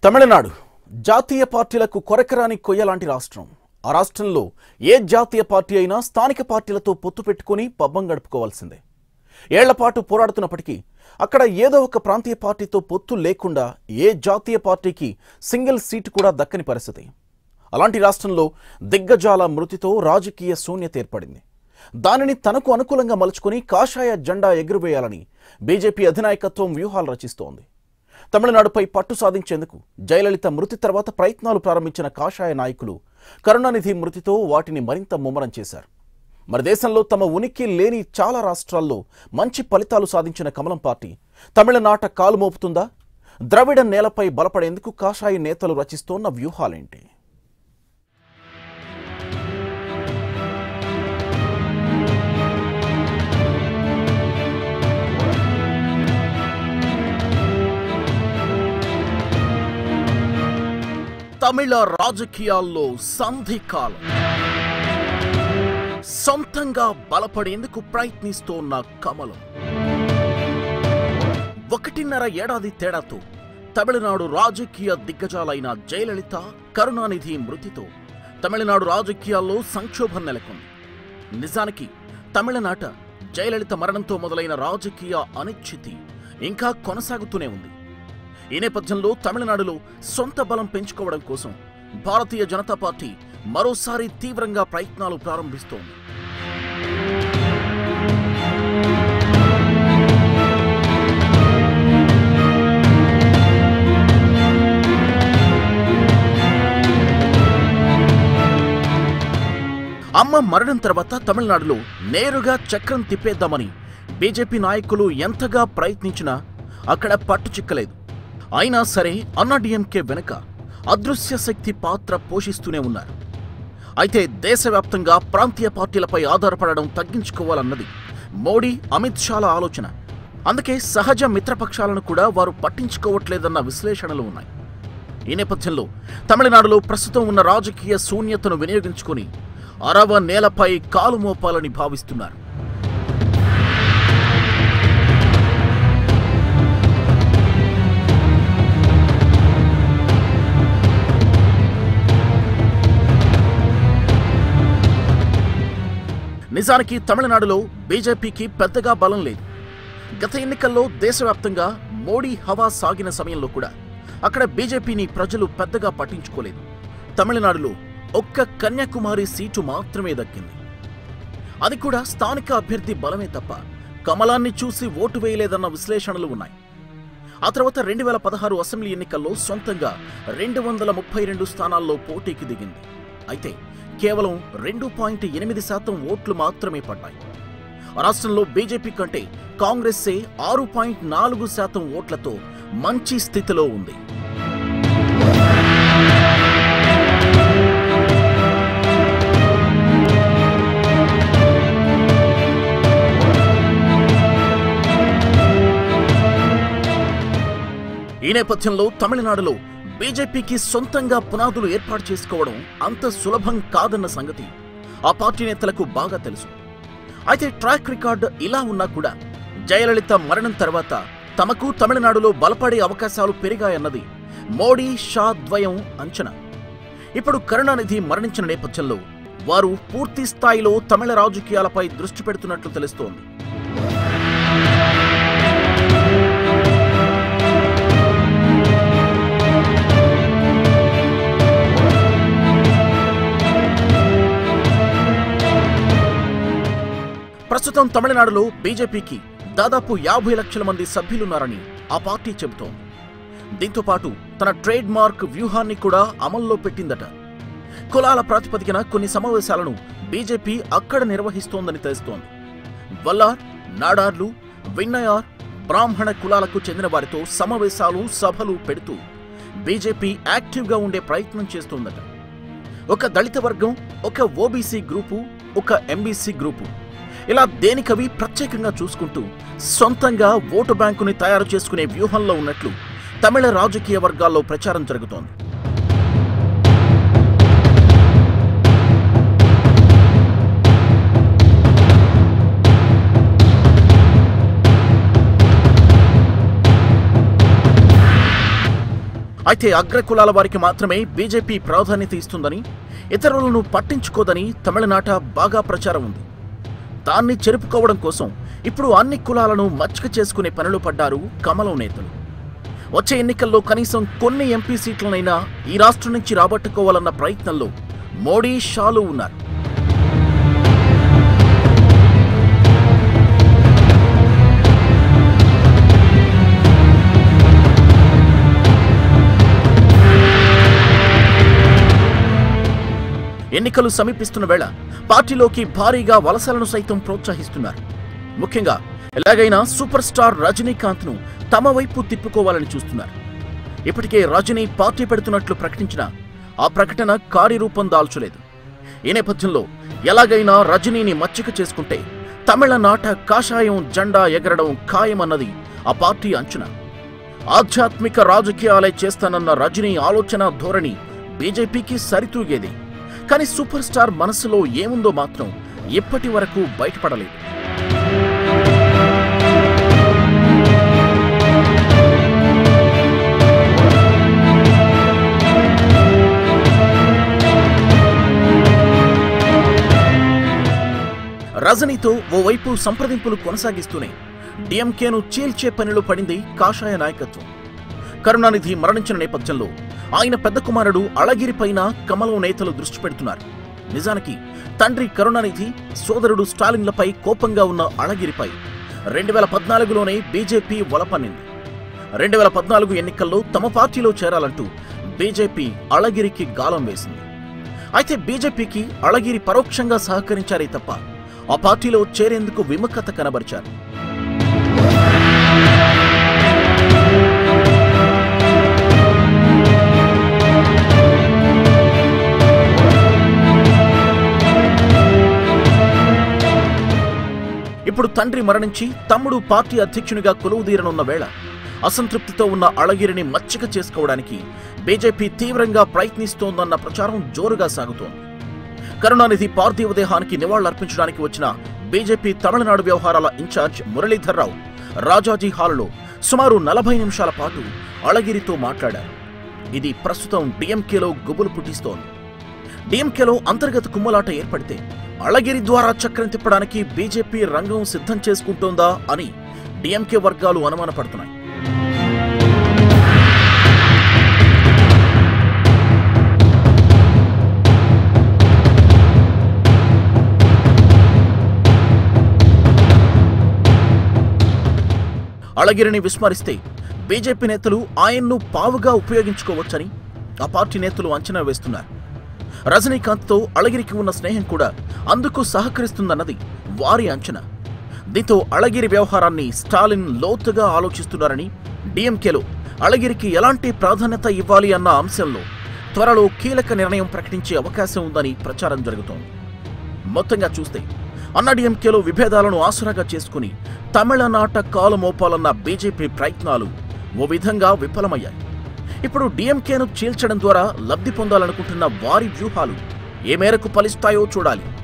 తమిళనాడు జాతీయ పార్టీలకు కొరకరాని కొయ్యలాంటి రాష్ట్రం ఆ రాష్ట్రంలో ఏ జాతీయ పార్టీ అయినా స్థానిక పార్టీలతో పొత్తు పెట్టుకుని పబ్బం గడుపుకోవాల్సిందే ఏళ్లపాటు పోరాడుతున్నప్పటికీ అక్కడ ఏదో ఒక ప్రాంతీయ పార్టీతో పొత్తు లేకుండా ఏ జాతీయ పార్టీకి సింగిల్ సీటు కూడా దక్కని పరిస్థితి అలాంటి రాష్ట్రంలో దిగ్గజాల మృతితో రాజకీయ శూన్యత ఏర్పడింది దానిని తనకు అనుకూలంగా మలుచుకుని కాషాయ జెండా ఎగురవేయాలని బీజేపీ అధినాయకత్వం వ్యూహాలు రచిస్తోంది తమిళనాడుపై పట్టు సాధించేందుకు జయలలిత మృతి తర్వాత ప్రయత్నాలు ప్రారంభించిన కాషాయ నాయకులు కరుణానిధి మృతితో వాటిని మరింత ముమ్మరం చేశారు మన దేశంలో తమ ఉనికి లేని చాలా రాష్ట్రాల్లో మంచి ఫలితాలు సాధించిన కమలం పార్టీ తమిళనాట కాలు మోపుతుందా ద్రవిడ నేలపై బలపడేందుకు కాషాయ నేతలు రచిస్తోన్న వ్యూహాలేంటి తమిళ రాజకీయాల్లో సంధికాలం సొంతంగా బలపడేందుకు ప్రయత్నిస్తోన్న కమలం ఒకటిన్నర ఏడాది తేడాతో తమిళనాడు రాజకీయ దిగ్గజాలైన జయలలిత కరుణానిధి మృతితో తమిళనాడు రాజకీయాల్లో సంక్షోభం నెలకొంది నిజానికి తమిళనాట జయలలిత మరణంతో మొదలైన రాజకీయ అనిశ్చితి ఇంకా కొనసాగుతూనే ఉంది ఈ నేపథ్యంలో తమిళనాడులో సొంత బలం పెంచుకోవడం కోసం భారతీయ జనతా పార్టీ మరోసారి తీవ్రంగా ప్రయత్నాలు ప్రారంభిస్తోంది అమ్మ మరణం తర్వాత తమిళనాడులో నేరుగా చక్రం తిప్పేద్దామని బీజేపీ నాయకులు ఎంతగా ప్రయత్నించినా అక్కడ పట్టు చిక్కలేదు అయినా సరే అన్నాడీఎంకే వెనుక అదృశ్య శక్తి పాత్ర పోషిస్తూనే ఉన్నారు అయితే దేశవ్యాప్తంగా ప్రాంతీయ పార్టీలపై ఆధారపడడం తగ్గించుకోవాలన్నది మోడీ అమిత్ షాల ఆలోచన అందుకే సహజ మిత్రపక్షాలను కూడా వారు పట్టించుకోవట్లేదన్న విశ్లేషణలు ఉన్నాయి ఈ నేపథ్యంలో తమిళనాడులో ప్రస్తుతం ఉన్న రాజకీయ శూన్యతను వినియోగించుకుని అరవ నేలపై కాలు మోపాలని భావిస్తున్నారు నిజానికి తమిళనాడులో బీజేపీకి పెద్దగా బలం లేదు గత ఎన్నికల్లో దేశవ్యాప్తంగా మోడీ హవా సాగిన సమయంలో కూడా అక్కడ బీజేపీని ప్రజలు పెద్దగా పట్టించుకోలేదు తమిళనాడులో ఒక్క కన్యాకుమారి సీటు మాత్రమే దక్కింది అది కూడా స్థానిక అభ్యర్థి బలమే తప్ప కమలాన్ని చూసి ఓటు వేయలేదన్న విశ్లేషణలు ఉన్నాయి ఆ తర్వాత రెండు వేల పదహారు అసెంబ్లీ ఎన్నికల్లో సొంతంగా రెండు వందల ముప్పై రెండు స్థానాల్లో పోటీకి దిగింది అయితే కేవలం రెండు పాయింట్ ఎనిమిది శాతం ఓట్లు మాత్రమే పడ్డాయి రాష్ట్రంలో బీజేపీ కంటే కాంగ్రెస్సే ఆరు పాయింట్ నాలుగు శాతం ఓట్లతో మంచి స్థితిలో ఉంది ఈ నేపథ్యంలో తమిళనాడులో బీజేపీకి సొంతంగా పునాదులు ఏర్పాటు చేసుకోవడం అంత సులభం కాదన్న సంగతి ఆ పార్టీ నేతలకు బాగా తెలుసు అయితే ట్రాక్ రికార్డ్ ఇలా ఉన్నా కూడా జయలలిత మరణం తర్వాత తమకు తమిళనాడులో బలపడే అవకాశాలు పెరిగాయన్నది మోడీ షా ద్వయం అంచనా ఇప్పుడు కరుణానిధి మరణించిన నేపథ్యంలో వారు పూర్తి స్థాయిలో తమిళ రాజకీయాలపై దృష్టి పెడుతున్నట్లు తెలుస్తోంది ప్రస్తుతం తమిళనాడులో బీజేపీకి దాదాపు యాభై లక్షల మంది సభ్యులున్నారని ఆ పార్టీ చెబుతోంది దీంతో పాటు తన ట్రేడ్ మార్క్ వ్యూహాన్ని కూడా అమల్లో పెట్టిందట కులాల ప్రాతిపదికన కొన్ని సమావేశాలను బీజేపీ అక్కడ నిర్వహిస్తోందని తెలుస్తోంది వల్లార్ నాడార్లు విన్నయార్ బ్రాహ్మణ కులాలకు చెందిన వారితో సమావేశాలు సభలు పెడుతూ బీజేపీ యాక్టివ్గా ఉండే ప్రయత్నం చేస్తోందట ఒక దళిత వర్గం ఒక ఓబీసీ గ్రూపు ఒక ఎంబీసీ గ్రూపు ఇలా దేనికవి ప్రత్యేకంగా చూసుకుంటూ సొంతంగా ఓటు బ్యాంకుని తయారు చేసుకునే వ్యూహంలో ఉన్నట్లు తమిళ రాజకీయ వర్గాల్లో ప్రచారం జరుగుతోంది అయితే అగ్రకులాల వారికి మాత్రమే బీజేపీ ప్రాధాన్యత ఇస్తుందని ఇతరులను పట్టించుకోదని తమిళనాట బాగా ప్రచారం ఉంది దాన్ని చెరుపుకోవడం కోసం ఇప్పుడు అన్ని కులాలను మచ్చిక చేసుకునే పనులు పడ్డారు కమలం నేతలు వచ్చే ఎన్నికల్లో కనీసం కొన్ని ఎంపీ సీట్లనైనా ఈ రాష్ట్రం నుంచి రాబట్టుకోవాలన్న ప్రయత్నంలో మోడీ షాలు ఉన్నారు ఎన్నికలు సమీపిస్తున్న వేళ పార్టీలోకి భారీగా వలసలను సైతం ప్రోత్సహిస్తున్నారు ముఖ్యంగా ఎలాగైనా సూపర్ స్టార్ రజనీకాంత్ ను తమ వైపు తిప్పుకోవాలని చూస్తున్నారు ఇప్పటికే రజనీ పార్టీ పెడుతున్నట్లు ప్రకటించిన ఆ ప్రకటన కార్యరూపం దాల్చలేదు ఈ నేపథ్యంలో ఎలాగైనా రజనీని మచ్చిక చేసుకుంటే తమిళనాట కాషాయం జెండా ఎగరడం ఖాయమన్నది ఆ పార్టీ అంచనా ఆధ్యాత్మిక రాజకీయాలే చేస్తానన్న రజనీ ఆలోచన ధోరణి బీజేపీకి సరితూగేది కానీ సూపర్ స్టార్ మనసులో ఏముందో మాత్రం ఇప్పటి వరకు బయటపడలేదు రజనీతో ఓవైపు సంప్రదింపులు కొనసాగిస్తూనే డిఎంకేను చీల్చే పనిలో పడింది కాషాయ నాయకత్వం కరుణానిధి మరణించిన నేపథ్యంలో ఆయన పెద్ద కుమారుడు అళగిరిపైన కమలం నేతలు దృష్టి పెడుతున్నారు నిజానికి తండ్రి కరుణానిధి సోదరుడు స్టాలిన్లపై కోపంగా ఉన్న అళగిరిపై రెండు వేల పద్నాలుగులోనే బీజేపీ వలపన్నింది రెండు వేల పద్నాలుగు ఎన్నికల్లో తమ పార్టీలో చేరాలంటూ బీజేపీ అళగిరికి గాలం వేసింది అయితే బీజేపీకి అళగిరి పరోక్షంగా సహకరించారే తప్ప ఆ పార్టీలో చేరేందుకు విముఖత కనబరిచారు ఇప్పుడు తండ్రి మరణించి తమ్ముడు పార్టీ అధ్యక్షునిగా కొలువుదీరనున్న వేళ అసంతృప్తితో ఉన్న అళగిరిని మచ్చిక చేసుకోవడానికి బీజేపీ తీవ్రంగా ప్రయత్నిస్తోందన్న ప్రచారం జోరుగా సాగుతోంది కరుణానిధి పార్థివ దేహానికి నివాళులర్పించడానికి వచ్చిన బీజేపీ తమిళనాడు వ్యవహారాల ఇన్ఛార్జ్ మురళీధర్రావు రాజాజీ హాలులో సుమారు నలభై నిమిషాల పాటు అళగిరితో మాట్లాడారు ఇది ప్రస్తుతం డిఎంకేలో గుబులు పుట్టిస్తోంది డిఎంకేలో అంతర్గత కుమ్మలాట ఏర్పడితే అళగిరి ద్వారా చక్రం తిప్పడానికి బీజేపీ రంగం సిద్ధం చేసుకుంటోందా అని డిఎంకే వర్గాలు అనుమానపడుతున్నాయి అళగిరిని విస్మరిస్తే బీజేపీ నేతలు ఆయన్ను పావుగా ఉపయోగించుకోవచ్చని ఆ పార్టీ నేతలు అంచనా వేస్తున్నారు రజనీకాంత్తో అళగిరికి ఉన్న స్నేహం కూడా అందుకు సహకరిస్తుందన్నది వారి అంచనా దీంతో అళగిరి వ్యవహారాన్ని స్టాలిన్ లోతుగా ఆలోచిస్తున్నారని డిఎంకేలో అళగిరికి ఎలాంటి ప్రాధాన్యత ఇవ్వాలి అన్న అంశంలో త్వరలో కీలక నిర్ణయం ప్రకటించే అవకాశం ఉందని ప్రచారం జరుగుతోంది మొత్తంగా చూస్తే అన్నాడీఎంకేలో విభేదాలను ఆసరాగా చేసుకుని తమిళనాట కాలు మోపాలన్న బీజేపీ ప్రయత్నాలు ఓ విధంగా విఫలమయ్యాయి ఇప్పుడు డీఎంకేను చీల్చడం ద్వారా లబ్ధి పొందాలనుకుంటున్న వారి వ్యూహాలు ఏ మేరకు ఫలిస్తాయో చూడాలి